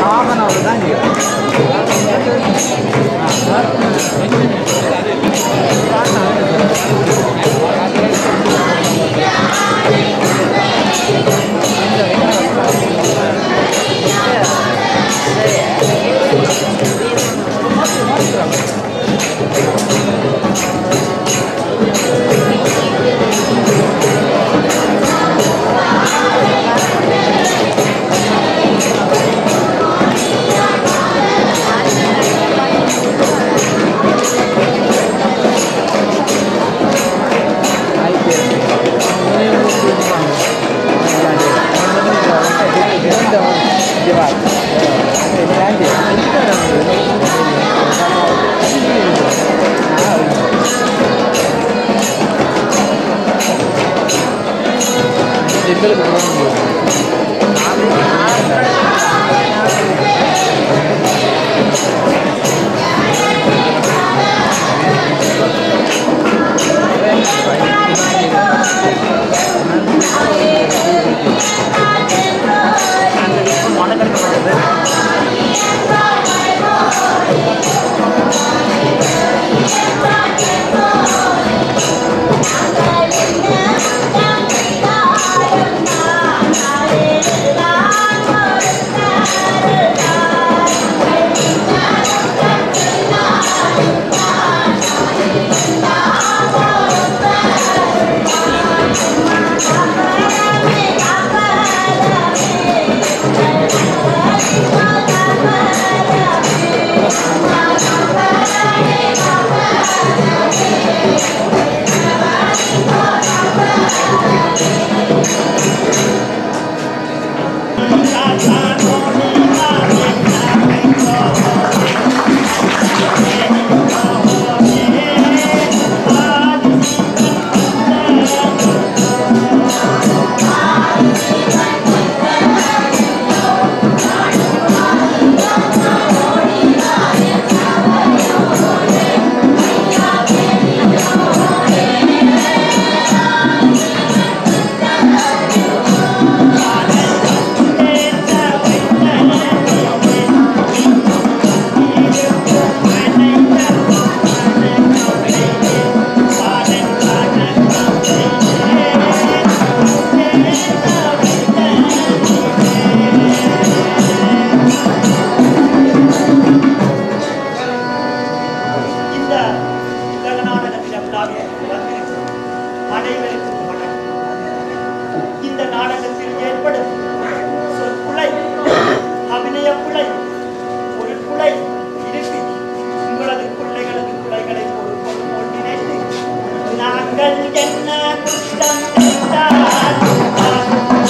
இந்த உலக நாடகத்தின் விழாவில் வந்திருக்கும் அனைவருக்கும் வணக்கம் இந்த நாடகத்தில் ஏற்படும் சொற்குலை அபிநய குலை ஒரு குலை இருப்பி உங்களது பிள்ளைகளது குலைகளை ஒரு பொருள் போல் நினைத்து நாங்கள் என்ன குற்றம் செய்தால்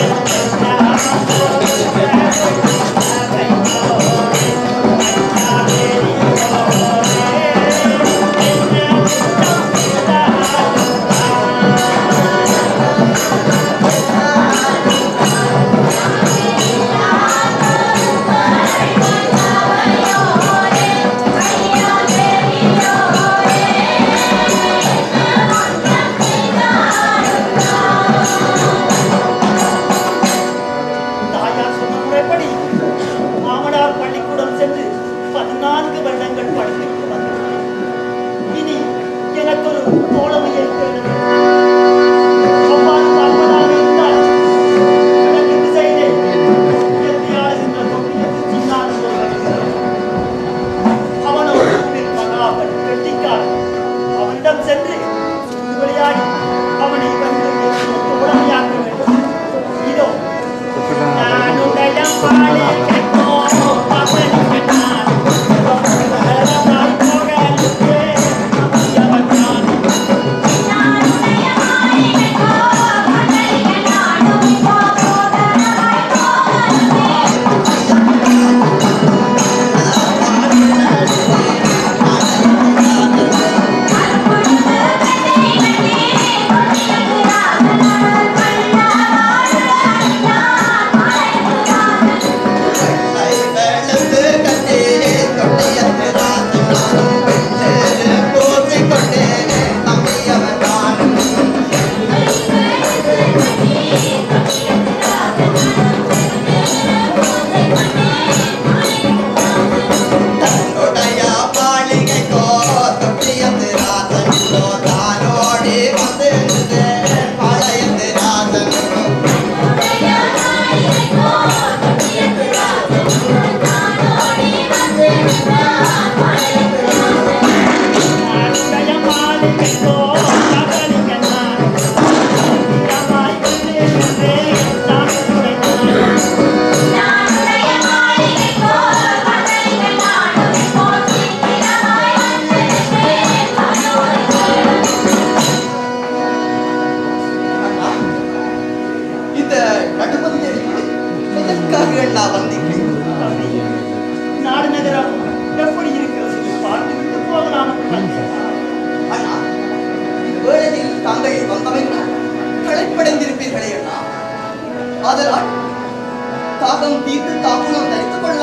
தாயார் சொன்ன முறைப்படி மாமனார் பள்ளிக்கூடம் சென்று பதினான்கு வருடங்கள் படித்துவிட்டு வந்தேன் இனி எனக்கு ஒரு தோழமையை தேடுங்கள் அவ்வாறு பார்ப்பதாக இருந்தால் கிழக்கு திசையிலே இயற்கையாளுகின்ற தொட்டியத்து சின்னான் ஒருவன் அவனோ ஊரில் மகாபன் கெட்டிக்காரன் அவனிடம் சென்று சுற்று விளையாடி அவனை வந்து தோழமையாக்க வேண்டும் இதோ நான் உன்னிடம் பாலே கேட்போம் பகலி கண்ணான் பகலமாய் போகலுக்கே அவன் நான்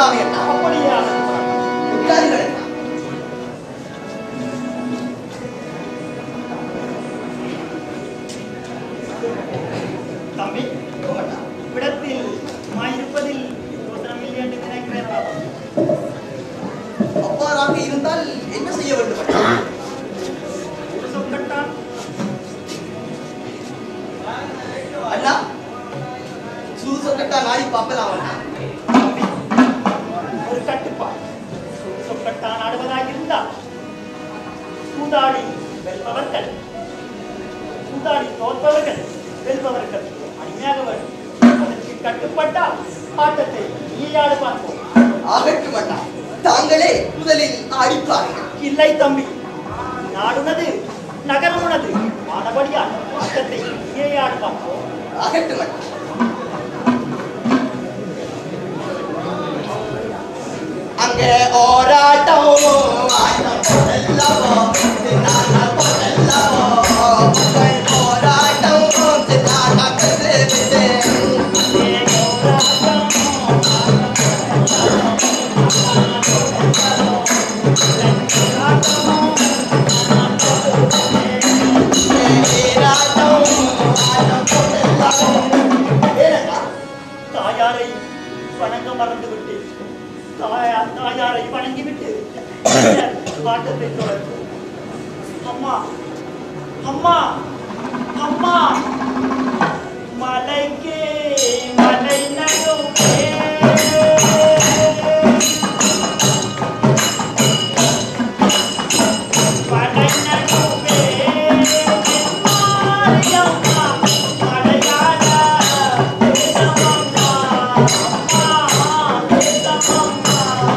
கொள்ளலாமே அண்ணா அப்படியே ஆகட்டும். விடாதீர்கள் அண்ணா தம்பி அண்ணா விடத்தில் மாயிருப்பதில் யோசனமில்லை என்று நினைக்கிறேன் பாபா. அவ்வாறாக இருந்தால் என்ன செய்ய வேண்டும் அண்ணா ஒரு சொற்கட்டான் அண்ணா சூது சொக்கட்டா நாடி பார்க்கலாம் அண்ணா தம்பி, ஒரு கட்டுப்பாடு சொற்கட்டான் ஆடுவதாக இருந்தால் சூதாடி வெல்பவர்கள் சூதாடி தோற்பவர்கள் வெல்பவர்கள் அடிமையாக வேண்டும் அதற்கு கட்டுப்பட்டால் ஆட்டத்தை நீயாடு பார்ப்போம் ஆகட்டும் அண்ணா தாங்களே முதலில் ஆடிப்பாருங்கள் இல்லை தம்பி நாடுனது நகரமுனது ஆனபடியால் ஆட்டத்தை நீயாடு பார்ப்போம் ஆகட்டும் அண்ணா அங்கே ஓராட்டம் ஆட்டம் போடல்லவோ தின்னான போடல்லவோ அங்கே ஓராட்டம் தின்னான கண்டு விட்டு ஏராட்டம் ஆட்டம் போடல்லவோ ஏனண்ணா தாயாரை வணங்க மறந்து விட்டு தாயா- தாயாரை வணங்கிவிட்டு ஆட்டத்தை தொடர்ந்து அம்மா அம்மா அம்மா மலைக்கு மலை நடுவே மலை நடுவே மாரியம்மா மலையாள தேசமம்மா அம்மா தேசமம்மா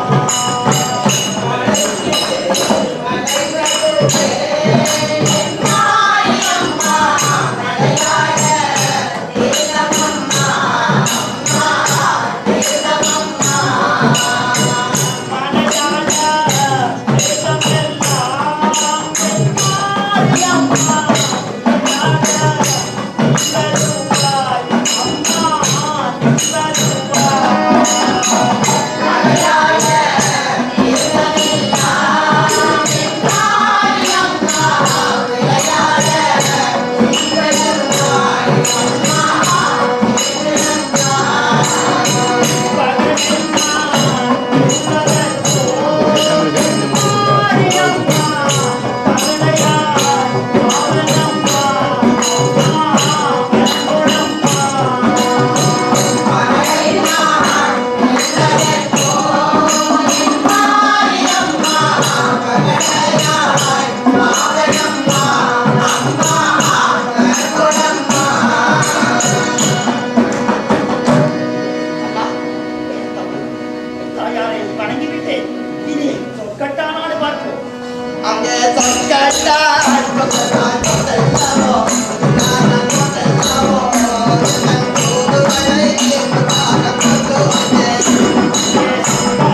தாயாரை வணங்கிவிட்டேன் இனி சொற்கட்டானாடு பார்ப்போம் அங்கே சொக்கட்டா சொக்கட்டான் சொக்கல்லவோ நான சொக்கல்லவோ நன் கூடுவரை என்பதாக கொண்டு வந்தேன்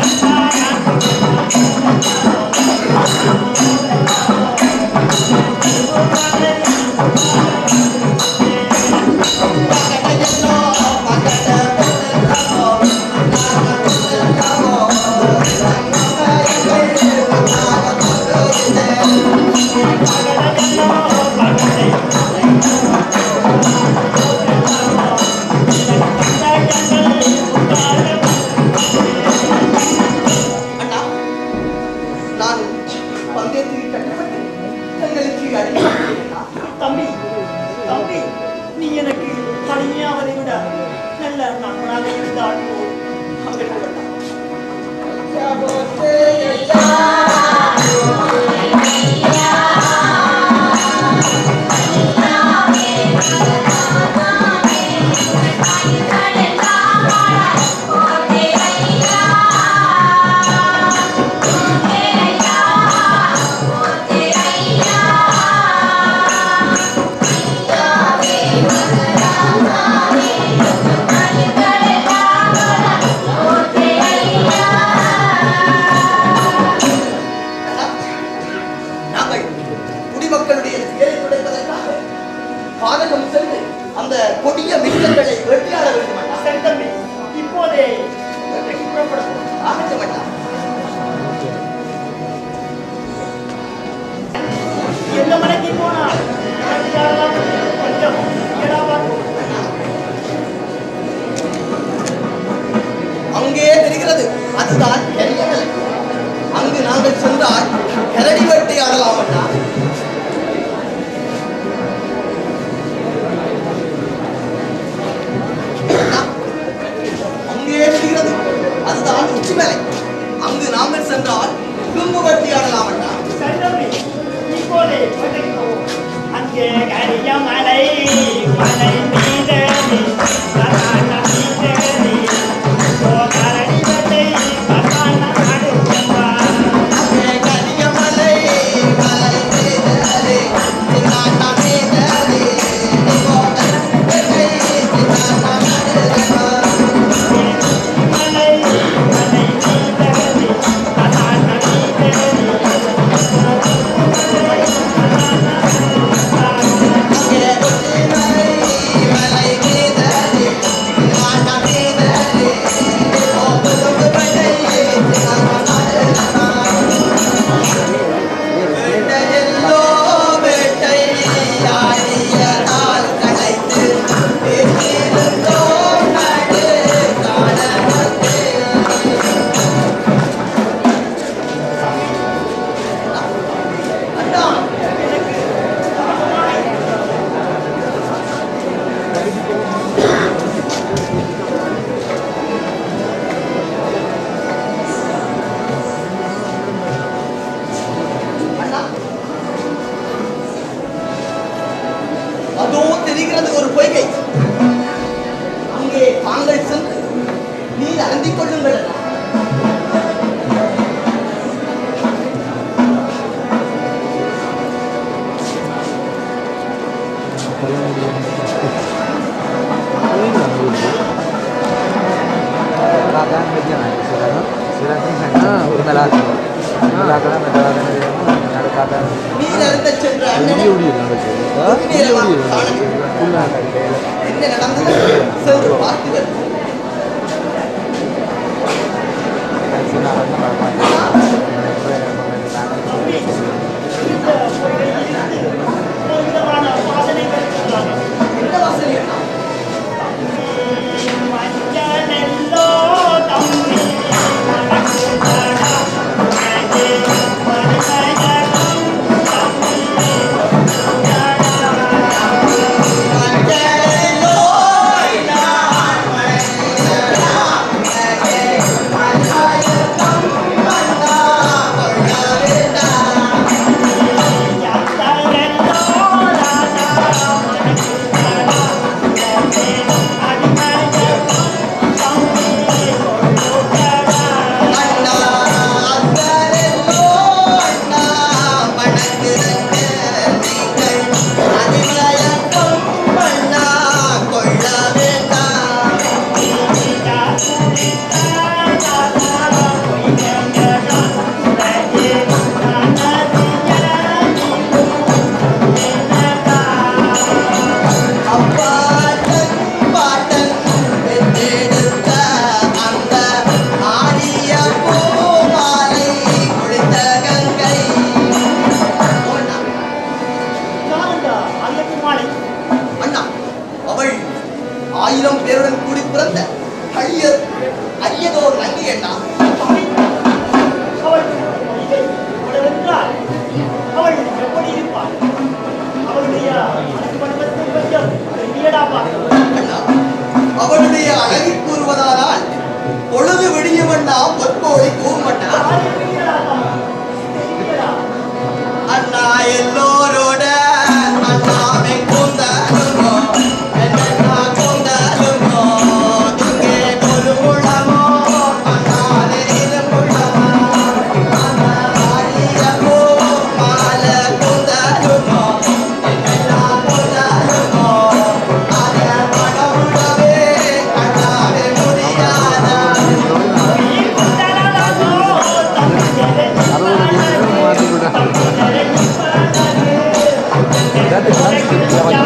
பக்கத்தையோ பக்கத்தை கொண்டல்லவோ நான கொண்டல்லவோ நன் கொண்டல்லவோ கொண்டு வந்தேன் தெரிகிறது அதுதான் கரியமலை அங்கு நாங்கள் சென்றால் கரடி வெட்டி ஆடலாம் அண்ணா அங்கே தெரிகிறது அதுதான் உச்சிமலை அங்கு நாங்கள் சென்றால் கும்பு வெட்டி ஆடலாம் அண்ணா சட்டமே இப்போதே கோட்டைக்கு போவோம் அங்கே கரிய மலை மலை மீதேறி கரான மீதேறி கோகரணி வெட்டை கரான நாடு சென்றார் அங்கே கரியமலை மலை மீதேறி தின்னாட்ட மீதேறி கோகரணி வெட்டை தின்னாட்ட நடுவர் மலை மலை மீதேறி கரான மீதேறி அங்கே உச்சிமலை மலை மீதேறி தின்னாட்ட மீதேறி கோகரணி வெட்டை தின்னாட்ட நடுவர் வேட்டையெல்லோ வேட்டை ஆடியதால் களைத்து பேசியிருந்தோ நடு காணவத்தே அண்ணா அண்ணா அதோ தெரிகிறது ஒரு பொய்கை அங்கே தாங்கள் சென்று நீர் அருந்திக் கொள்ளுங்கள் அண்ணா. Belakang meja nanti silakan. Silakan sana ஒரு belakang. belakang belakang ada kata. நீர் அருந்தச் சென்ற Ini அண்ணனை udi nanti. Ini Ini udi. adalah Pulang kan. என்ன நடந்தது சென்று பார்த்துகள் Sinar apa தம்பி, இந்த கோயிலிலிருந்து ஒரு விதமான வாசனை வருகின்றன. என்ன வாசனை அண்ணா மஞ்சளெல்லோ தம்பி மணக்குதடா, மனதே மனமயக்கம் தம்பி மணக்குதடா. மஞ்சளோ நான் மழையிலா மழை மழையக்கம் மன்னா கொள்ளவேண்டா யாத்தரெல்லோ ராசா மணக்குதடா, மனதே மனமயக்கம் தம்பி கொள்ளுதடா. அண்ணா அக்கரெல்லோ அண்ணா மணக்கிறங்க நீங்கள் அதிமயக்கம் மன்னா கொள்ள வேண்டாம் அப்பாட்டன் பாட்டன் பெற்றெடுத்த அந்த ஆடிய பூமாலை குளித்த கங்கை அண்ணா, அண்ணா அவள் ஆயிரம் பேருடன் கூடி பிறந்த ஐயர் ஐயதோர் நங்கை அண்ணா அவள் எப்படி இருப்பாள் அவளுடைய மனப்படத்தை கொஞ்சம் வெளியேடாப்பா அண்ணா அவளுடைய அழகி கூறுவதானால் பொழுது விடியுமண்ணா பொற்கோழி கூறுமண்ணா அண்ணா எல்லோரோட அண்ணாவை கூந்தலுமோ என்னண்ணா கூந்தலுமோ இங்கே ஒரு முழமோ அண்ணாலே இரு முழமோ அண்ணா ஆடிய பூ மாலை கூந்தலுமோ என்னண்ணா கூந்தலுமோ அதை படமுடவே கண்ணாவே முடியாதா Berarti kan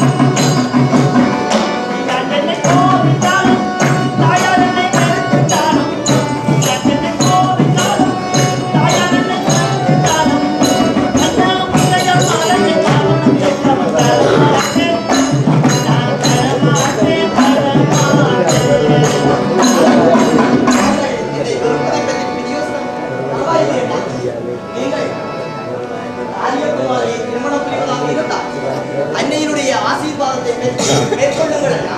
இதை வெறுப்பதை பற்றி பிரியோசனம் பரவாயில்லையேம்மா. நீங்கள் ஆரியகுமாரியை திருமணம் புரிவதாக இருந்தால் அன்னையினுடைய ஆசீர்வாதத்தை பெற்று மேற்கொள்ளுங்கள் அண்ணா.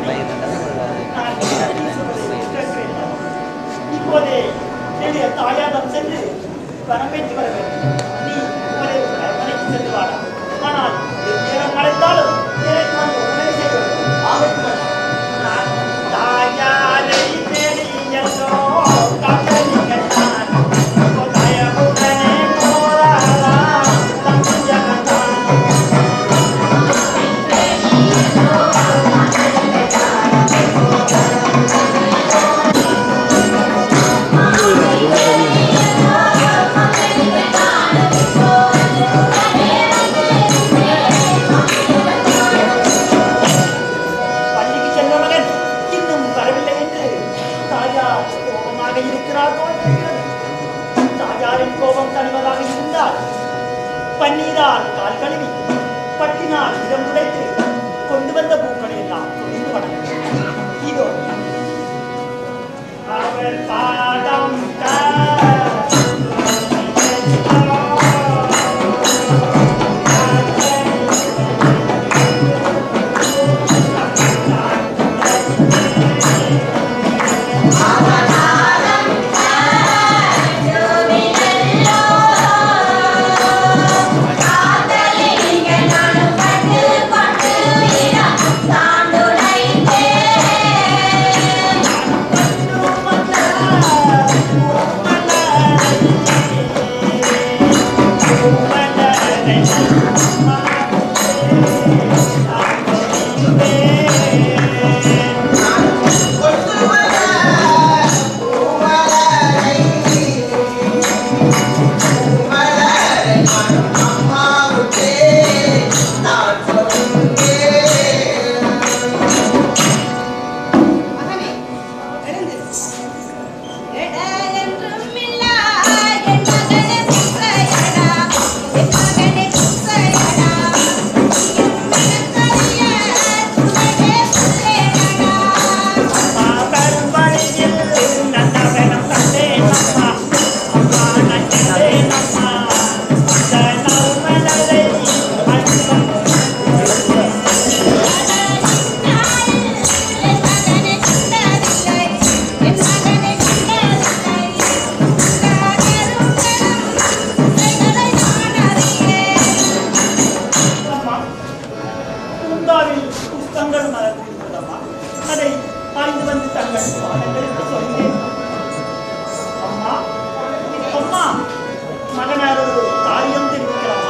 இப்போதே என்னுடைய தாயாரிடம் சென்று வரம் பெற்று வர வேண்டும் நீ ஒரே மனைக்கு சென்று வாடா ஆனால் நேரம் அழைத்தாலும் எனக்கு வந்து உதவி செய்ய வேண்டும் ஆகட்டும் அண்ணா. நான் தாயாரை தெரியலோ காதலிகள் நான் தயவுடனே போராடலாம் தம்பி ஜகத்தான் பள்ளிக்கு சென்ற மகன் இன்னும் வரவில்லை என்று தாயார் கோபமாக இருக்கிறார் போல் தெரிகிறது தாயாரின் கோபம் தணிவதாக இருந்தால் பன்னீரால் கால் கழுவி பட்டினால் இடம் துடைத்து கொண்டு வந்த பூக்களை எல்லாம் தொழிந்து வணங்கும் இதோ அவர் பாடம் மகனே எழுந்து எட என்றும் இல்லா என் மகனே குசையடா என் மகனே குசையடா என் மனக்கரிய குசையே புல்லேடா என் மகனே கண்டதில்லை என் மகனே கண்டதில்லை காதரும் கணம் குசைகளை நான் அறியேன் பூங்காவில் புஷ்பங்கள் மலர்ந்திருக்கிறதம்மா அதை ஆய்ந்து வந்து தங்கள் பாடங்களுக்கு சொன்னேன் அம்மா அம்மா மகனார் ஒரு காரியம் தெரிவிக்கலாமா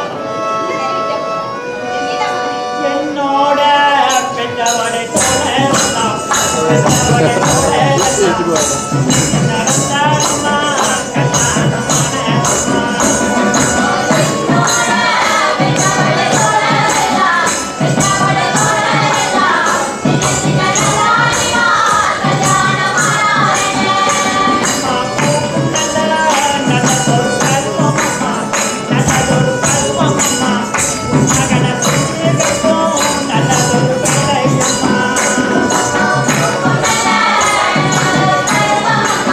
என்னோட பெற்றவனை போல நாம் பெற்றவனை போல நாம் நடந்தாடுமா கல்யாணமான அம்மா நல்ல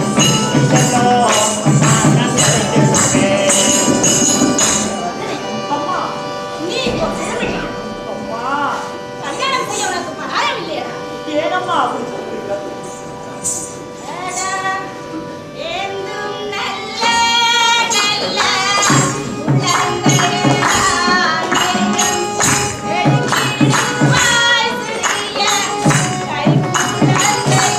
அம்மா நீ இப்போ திரும்பிட்ட. அம்மா கல்யாணம் செய்ய உனக்கு பராயம் இல்லையா ஏனம்மா அப்படி சொல்றீங்க அடா, என்றும் நல்ல நல்ல உள்ளங்கள் ஆனேன். எடுக்கிடுவாய் சிறிய கைக்குழந்தை.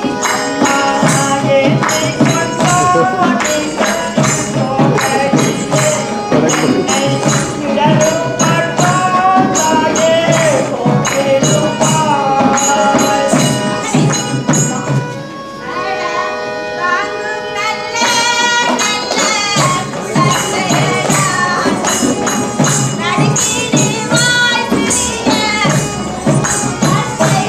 அடா, தாங்கும் நல்ல நல்ல குழந்தையடா. நடுக்கிடுவாய் சிறிய குழந்தை.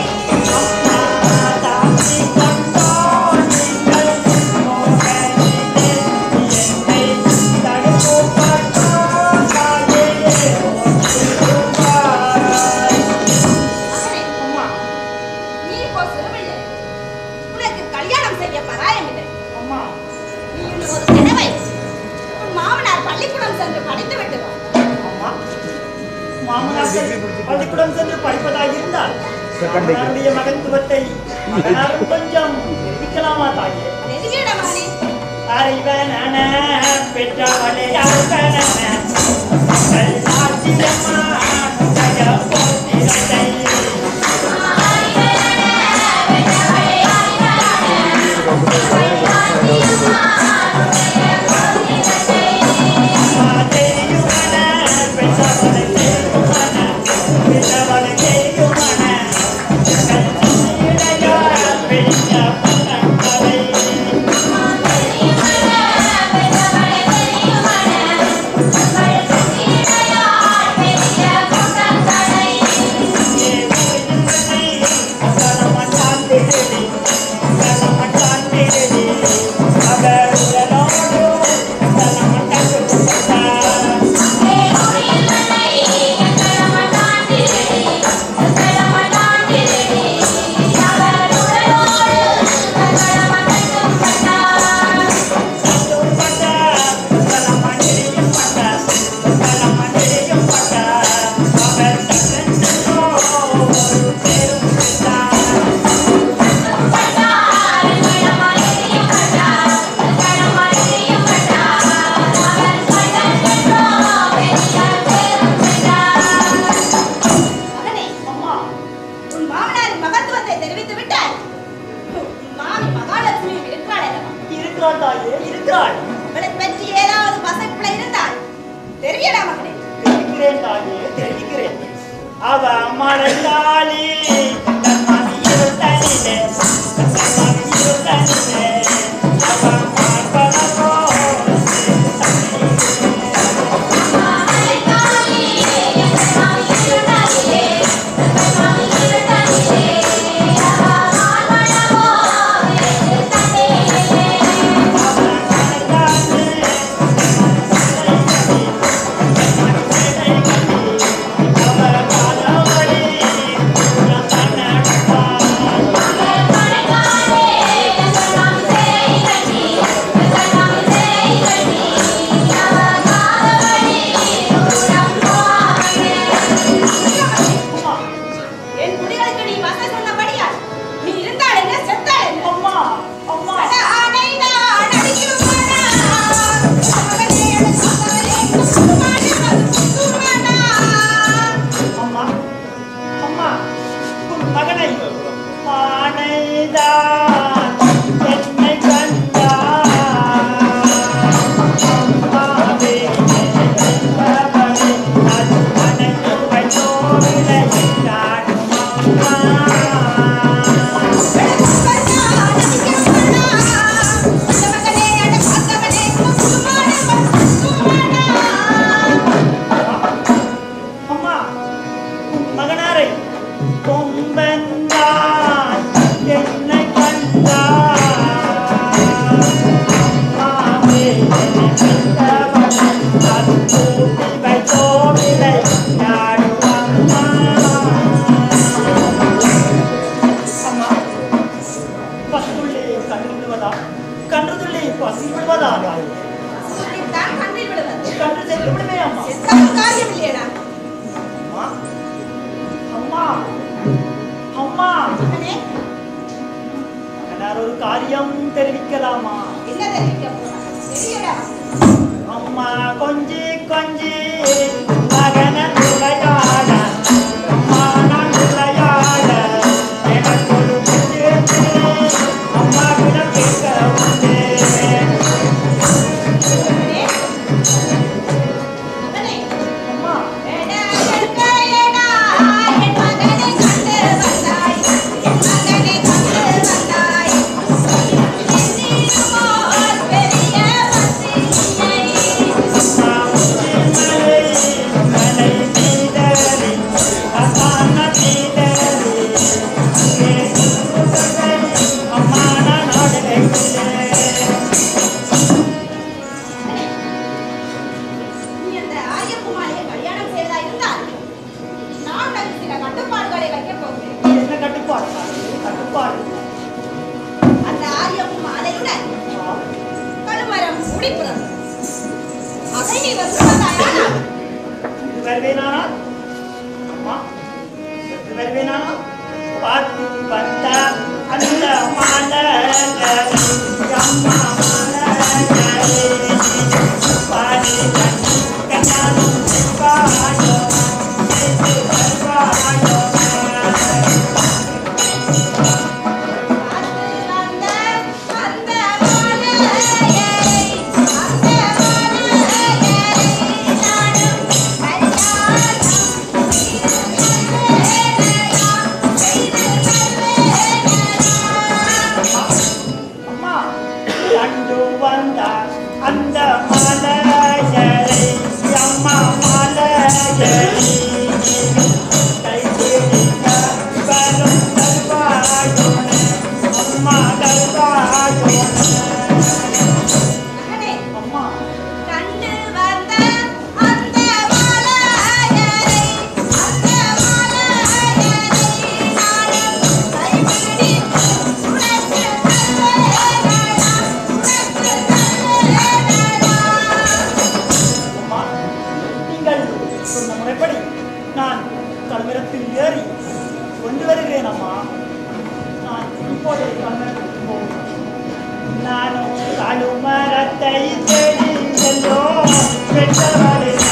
மகனே, நீ இப்போ சிறுபிள்ளை. உனக்கு கல்யாணம் செய்ய பராயம் இல்லை நீ இன்னும் ஒரு கிழவை உன் மாமனார் பள்ளிக்கூடம் சென்று படித்து விட்டு வா பள்ளிக்கூடம் சென்று படிப்பதாக இருந்தால் Second degree. மாமனாருடைய மகத்துவத்தை மகனாரும் கொஞ்சம் தெரிவிக்கலாமா தாயே நெருங்கிட மகனே அறிவன பெற்றவளே அருகன கல்லாட்சியம்மா ஜய போத்திரத்தை மாதேயுமன பெற்றவளே தேயுமன பெற்றவளே தேயுமன கல்லிடையா பெரிய பட்டங்களை மகனே உன் மாமனாரின் மகத்துவத்தை தெரிவித்து விட்டாய் உன் மாமி மகாலட்சுமி இருக்கிறாள் அல்லவா இருக்கிறாள் தாயே இருக்கிறாள் அவளை பற்றி ஏதாவது பசப்பிள்ளை இருந்தால் தெரியடா மகனே தெரிவிக்கிறேன் தாயே தெரிவிக்கிறேன் அவ மழையாளி தனிலே தனிலே அவ மார்பளவோ அவ காலவழி பசி விடுவதாக சுருக்கித்தான் கண்ணில் விடுவது கண்டு சென்று விடுமே அம்மா செத்தாலும் காரியம் இல்லையடா அம்மா அம்மா அம்மா மகனே மகனார் ஒரு காரியம் தெரிவிக்கலாமா என்ன தெரிவிக்க போறான் தெரியடா அம்மா கொஞ்சி கொஞ்சி மகன விளையாட அம்மா நான் விளையாட எனக்கு ஒரு முன்னேற்று அம்மா விட கேட்க வந்தேன் மகனே மகனே அம்மா ஏடா என்க ஏடா என் மகனை கண்டு வந்தாய் என் மகனை கண்டு வந்தாய் என்னிலுமோ பெரிய வசியை அம்மா உச்சி மலை மலை மீதறி அம்மான மீதறி அங்கே குருகுகளை அம்மா நான் ஆடுகிறேன் நீ அந்த ஆரியகுமாரியை கல்யாணம் செய்ததா இருந்தால் நான் உனக்கு சில கட்டுப்பாடுகளை வைக்கப் போகிறேன் என்ன கட்டுப்பாடு கட்டுப்பாடு அந்த ஆரியகுமாரையுடன் கழுமரம் முடிப்புறது அதை நீ வசுவதாயானால் வருவேனானா அம்மா வருவேனானா பார்த்து வந்த அந்த மாலை அம்மா மாலை பாடி கண்ணாலும் பாடோ பாடோ பார்த்து வந்த அந்த மாலையை அந்த மாலையை நானும் கல்யாணம் செய்து அம்மா கண்டு வந்த அந்த மலையரை அம்மா மலையரை கை பிடிக்க வரும் தருவாயோன அம்மா தருவாயோன மகனே அம்மா கண்டு வந்த அந்த மாலையை அந்த மாலையை நானும் கைப்பிடி உனக்கு தருவேனடா உனக்கு தருவேனடா அம்மா நீங்கள் சொன்ன முறைப்படி நான் கல்மரத்தில் ஏறி கொண்டு வருகிறேன் அம்மா நான் இப்போதே கல்மரத்துக்கு போகிறேன் நானும் கழுமரத்தை தேடி செல்லோ பெற்றவரே